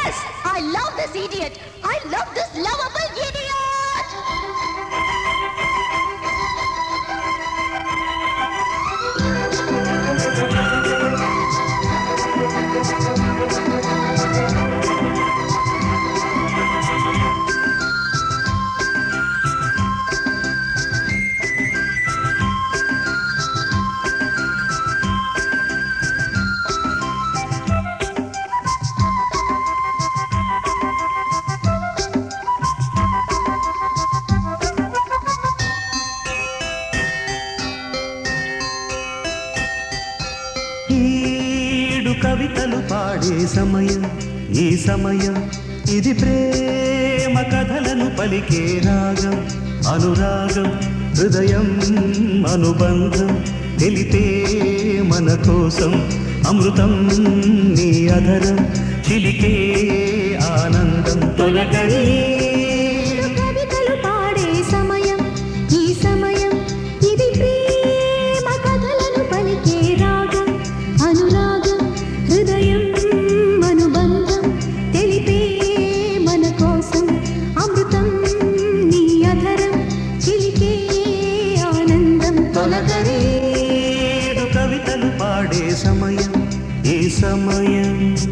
Yes, I love this idiot. I love this lovable idiot. ఈడు కవితలు పాడే సమయం ఈ సమయం ఇది ప్రేమ కథలను పలికే రాగం అనురాగం హృదయం అనుబంధం తెలిపే మన కోసం అమృతం నీ అధరం చిలికే ఆనందం తొలగని కవితలు పాడే సమయం ఈ సమయం ఇది ప్రేమ కథలను పలికే రాగం అనురాగం హృదయం అనుబంధం తెలిపే మన కోసం అమృతం నీ అధరం చిలికే ఆనందం తొలగరి ఈడు కవితలు పాడే సమయం ఈ సమయం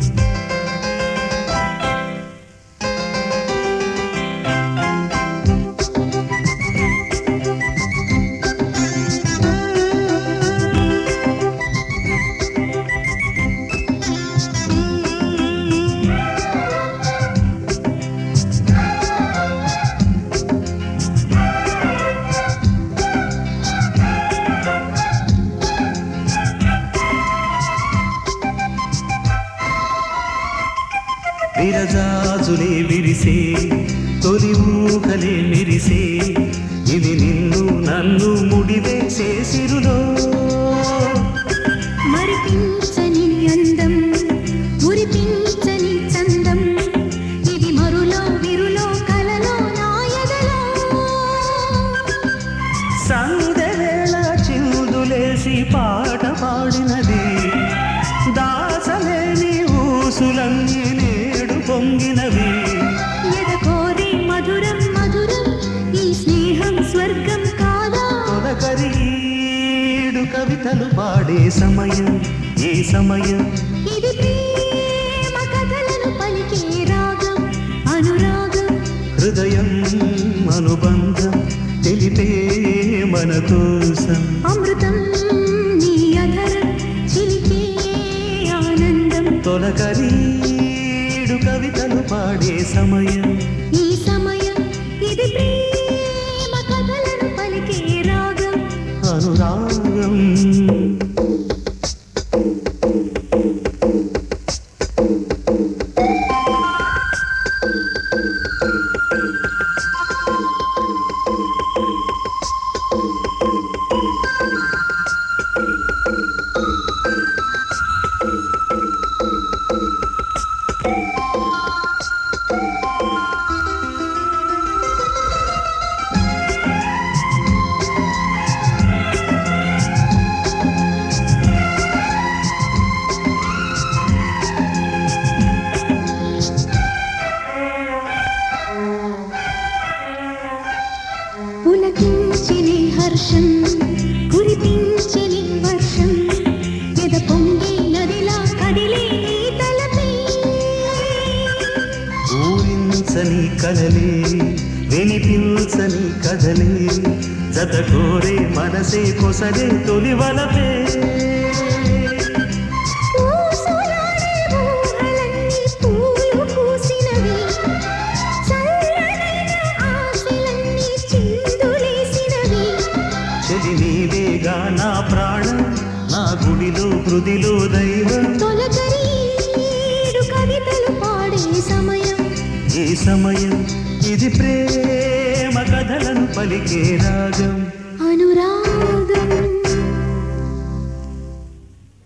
విరజాజులే విరిసే తొలి ఊహలే మెరిసే ఇది నిన్ను నన్ను ముడివేసే సిరులో మరిపించని అందం మురిపించని చందం ఇది మరులో విరులో కలలో నాయదలో సందెవేళ చిందులేసి పాట పాడినది దాసలేని ఊసులన్నీ నేడు పొంగినవి ఎదకోరి మధురం మధురం ఈ స్నేహం స్వర్గం కాదా తొలకరీడు కవితలు పాడే సమయం ఈ సమయం ఇది ప్రేమ కథలను పలికే రాగం అనురాగం హృదయం అనుబంధం తెలిపే మన కోసం అమృతం నీ అధరం చిలికే ఆనందం తొలకరీడు కవితలు పాడే సమయం ఈ సమయం ఇది ప్రేమ కథలను పలికే రాగం అనురాగం పులకించిని హర్షం కురిపించిని వర్షం ఎద పొంగి నదిలా కదిలే నీ తలపై ఊరించని కలలే వినిపించని కథలే జత కోరే మనసే కొసరే తొలి వలపే పూసులాడే ఊహలన్నీ పూలు పూసినవి చల్లనైన ఆశలన్నీ చిందులేసినవి చెలి నీవేగా నా ప్రాణం నా గుడిలో హృదిలో దైవం తొలకరీడు కవితలు పాడే సమయం ఈ సమయం ఇది ప్రేమ కథలను పలికే రాగం అనురాగం